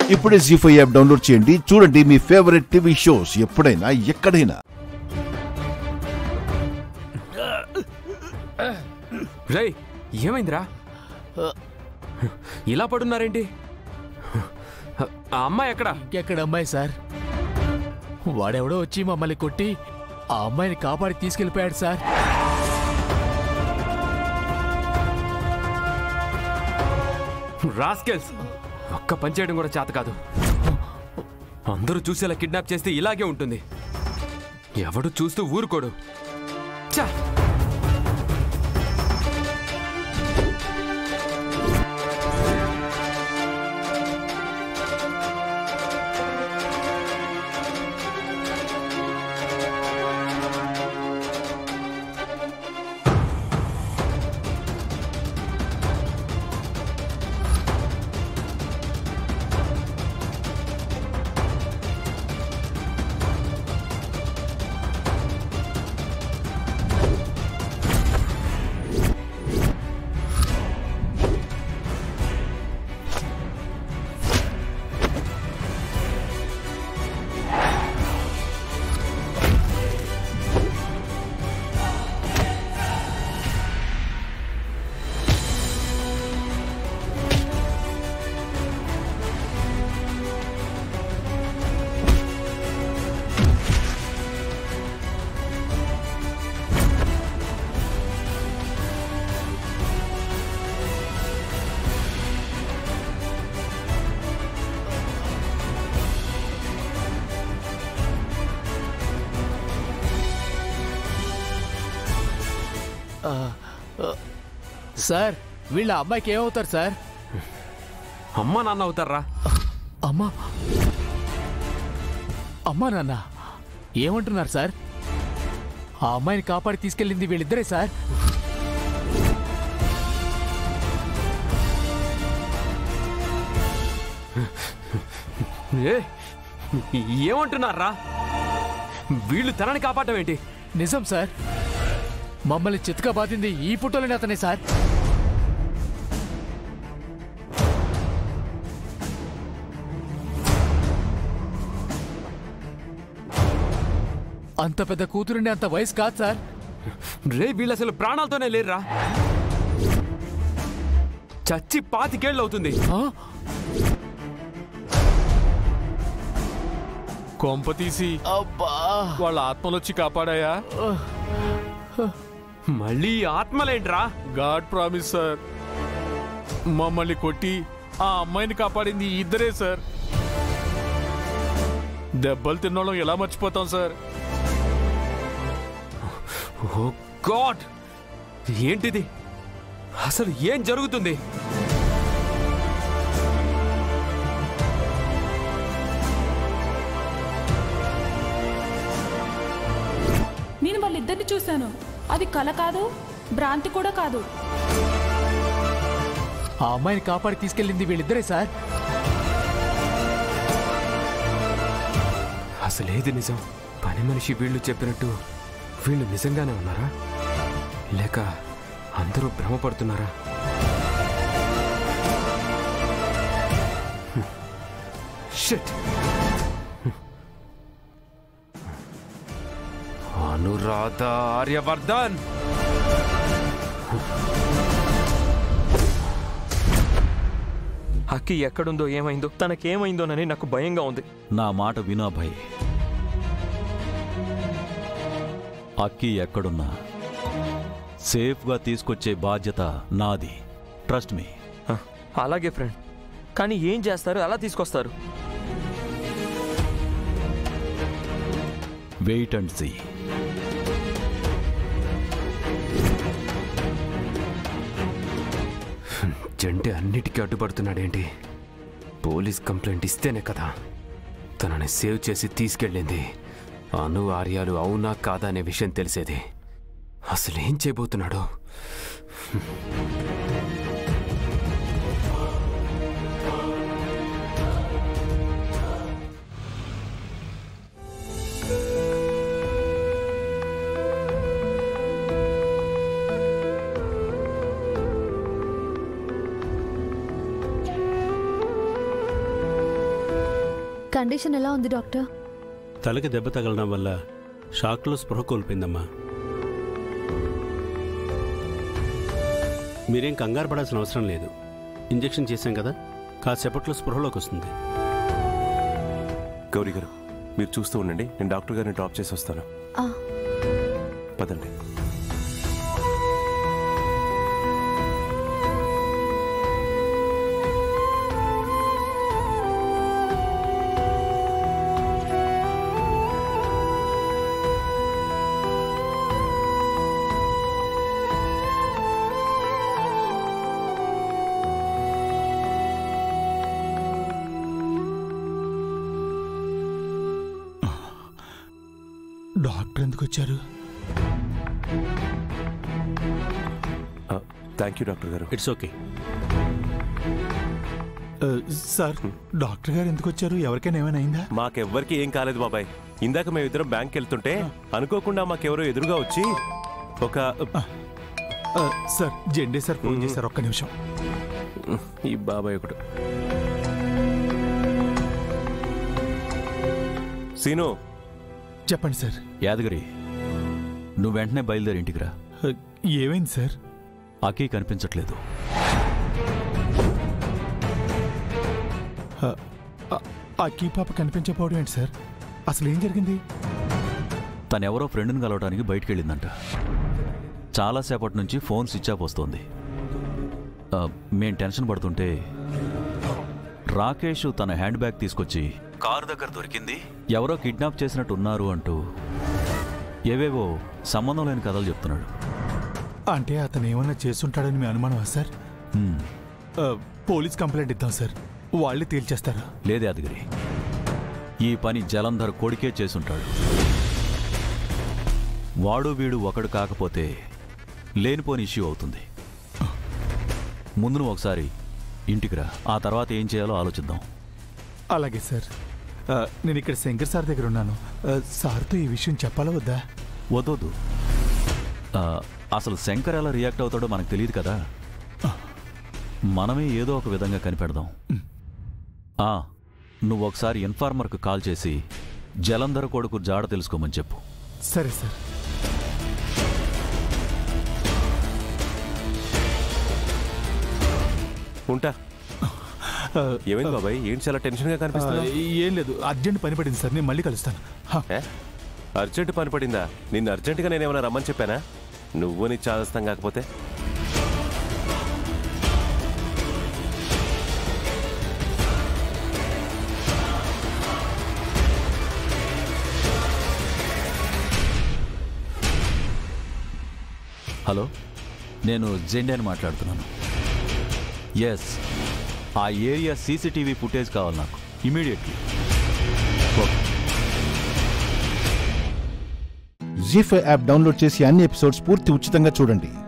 ఇప్పుడే G five app download చేయండి చూడండి మీ ఫేవరెట్ టీవీ షోస్ ఎప్పుడైనా ఎక్కడైనా రేయ్ ఏమైందిరా ఇలా పడున్నారేంటి ఆ అమ్మాయి ఎక్కడా ఎక్కడ అమ్మాయి సార్ వాడెవడో వచ్చి మమ్మల్ని కొట్టి ఆ అమ్మాయిని కాపాడి తీసుకెళ్ళిపోయాడు సార్ రాస్కెల్స్ ఒక్క పని చేయడం కూడా చేత కాదు అందరూ చూసేలా కిడ్నాప్ చేస్తే ఇలాగే ఉంటుంది ఎవడు చూస్తూ ఊరుకోడు ఛా! సార్ వీళ్ళ అమ్మాయికి ఏమవుతారు సార్ అమ్మా నాన్న అవుతారా అమ్మా అమ్మా నాన్న ఏమంటున్నారు సార్ ఆ అమ్మాయిని కాపాడి తీసుకెళ్ళింది వీళ్ళిద్దరే సార్ ఏ ఏమంటున్నారా వీళ్ళు తనని కాపాడటం ఏంటి నిజం సార్ మమ్మల్ని చితక బాధింది ఈ ఫోటోలోనే అతనే సార్ అంత పెద్ద కూతురుండే అంత వయసు కాదు సార్ రే వీళ్ళు అసలు ప్రాణాలతోనే లేరురా చచ్చి పాతికేళ్ళు అవుతుంది ఆ? కొంప తీసి అబ్బా వాళ్ళ ఆత్మలొచ్చి కాపాడాయా మళ్ళీ ఈ ఆత్మలేంట్రా గాడ్ ప్రామిస్ సార్ మమ్మల్ని కొట్టి ఆ అమ్మాయిని కాపాడింది ఈ ఇద్దరే సార్ దెబ్బలు తిన్నోళ్ళం ఎలా మర్చిపోతాం సార్ ఓ గాడ్ ఏంటిది అసలు ఏం జరుగుతుంది నేను వాళ్ళిద్దరిని చూశాను అది కల కాదు భ్రాంతి కూడా కాదు ఆ అమ్మాయిని కాపాడి తీసుకెళ్ళింది వీళ్ళిద్దరే సార్ అసలేది నిజం పని మనిషి వీళ్ళు చెప్పినట్టు వీళ్ళు నిజంగానే ఉన్నారా లేక అందరూ భ్రమపడుతున్నారా షిట్ అనురాధ ఆర్యవర్ధన్ అక్కి ఎక్కడుందో ఏమైందో తనకేమైందోనని నాకు భయంగా ఉంది నా మాట వినాభయ్ అక్కి ఎక్కడున్నా సేఫ్గా తీసుకొచ్చే బాధ్యత నాది ట్రస్ట్ మీ హ, అలాగే ఫ్రెండ్ కానీ ఏం చేస్తారు అలా తీసుకొస్తారు వెయిట్ అండ్ సీ జంటే అన్నిటికీ అడ్డుపడుతున్నాడేంటి పోలీస్ కంప్లైంట్ ఇస్తేనే కదా తనని సేవ్ చేసి తీసుకెళ్ళింది అను ఆర్యాలు అవునా కాదా అనే విషయం తెలిసేది అసలు ఏం చేయబోతున్నాడో కండిషన్ ఎలా ఉంది డాక్టర్ తలకి దెబ్బ తగలడం వల్ల షాక్లో స్పృహ కోల్పోయిందమ్మా మీరేం కంగారు పడాల్సిన అవసరం లేదు ఇంజెక్షన్ చేశాం కదా కాసేపట్లో స్పృహలోకి వస్తుంది గౌరీ గారు మీరు చూస్తూ ఉండండి నేను డాక్టర్ గారిని డ్రాప్ చేసి వస్తాను ఆ. పదండి డాక్టర్ ఎందుకు వచ్చారు thank you doctor garu it's okay sir doctor garu ఎందుకు వచ్చారు ఎవరికైనా ఏమైనా అయిందా మాకెవ్వరికి ఏం కాలేదు బాబాయ్ ఇందాక మేము ఇద్దరం బ్యాంక్ వెళ్తుంటే అనుకోకుండా మాకెవరో ఎదురుగా వచ్చి ఒక ఆ, సార్ జెండే సార్ ఫోన్ చేశారు ఒక్క నిమిషం ఈ బాబాయ్ ఒకడు సీను చెప్పండి సార్ యాదగిరి నువ్వు వెంటనే బయలుదేరి ఇంటికి రా ఆ, ఏమైంది సార్ అకీ కనిపించట్లేదు ఆ, ఆ, ఆ కీ పాప కనిపించకపోవడం ఏంటి సార్ అసలు ఏం జరిగింది తనెవరో ఫ్రెండ్ని కలవడానికి బయటికి వెళ్ళిందంట చాలాసేపటి నుంచి ఫోన్ స్విచ్ ఆఫ్ వస్తోంది ఆ, మేం టెన్షన్ పడుతుంటే రాకేష్ తన హ్యాండ్ బ్యాగ్ తీసుకొచ్చి కారు దగ్గర దొరికింది ఎవరో కిడ్నాప్ చేసినట్టు ఉన్నారు అంటూ ఏవేవో సంబంధం లేని కథలు చెప్తున్నాడు అంటే అతను ఏమన్నా చేస్తుంటాడని మీ అనుమానమా సార్ హ్మ్, ఆ, పోలీస్ కంప్లైంట్ ఇద్దాం సార్ వాళ్ళే తేల్చేస్తారా లేదు యాదగిరి ఈ పని జలంధర్ కొడుకే చేసుంటాడు వాడు వీడు ఒకడు కాకపోతే లేనిపోని ఇష్యూ అవుతుంది ముందు నువ్వు ఒకసారి ఇంటికి రా ఆ తర్వాత ఏం చేయాలో ఆలోచిద్దాం అలాగే సార్ ఆ, నేను ఇక్కడ శంకర్ సార్ దగ్గర ఉన్నాను ఆ, సార్తో ఈ విషయం చెప్పాలా వద్దా వద్దొద్దు ఆ, అసలు శంకర్ ఎలా రియాక్ట్ అవుతాడో మనకు తెలియదు కదా మనమే ఏదో ఒక విధంగా కనిపెడదాం ఆ, నువ్వు ఒకసారి ఇన్ఫార్మర్కు కాల్ చేసి జలంధర్ కొడుకు జాడ తెలుసుకోమని చెప్పు సరే సార్ ఉంటా ఆ, ఏమైంది బాబాయ్ ఏంటి చాలా టెన్షన్ గా ఆ, కనిపిస్తున్నా ఏం లేదు అర్జెంట్ పని పడింది సార్ నేను మళ్ళీ కలుస్తాను హా. అర్జెంట్ పని పడిందా నిన్ను అర్జెంటుగా నేనేమైనా రమ్మని చెప్పానా నువ్వు నీ చాదస్తం కాకపోతే హలో నేను జెండాని మాట్లాడుతున్నాను ఎస్ ఆ ఏరియా సీసీటీవీ ఫుటేజ్ కావాలి నాకు immediately Zee five app download చేసి అన్ని ఎపిసోడ్స్ పూర్తి ఉచితంగా చూడండి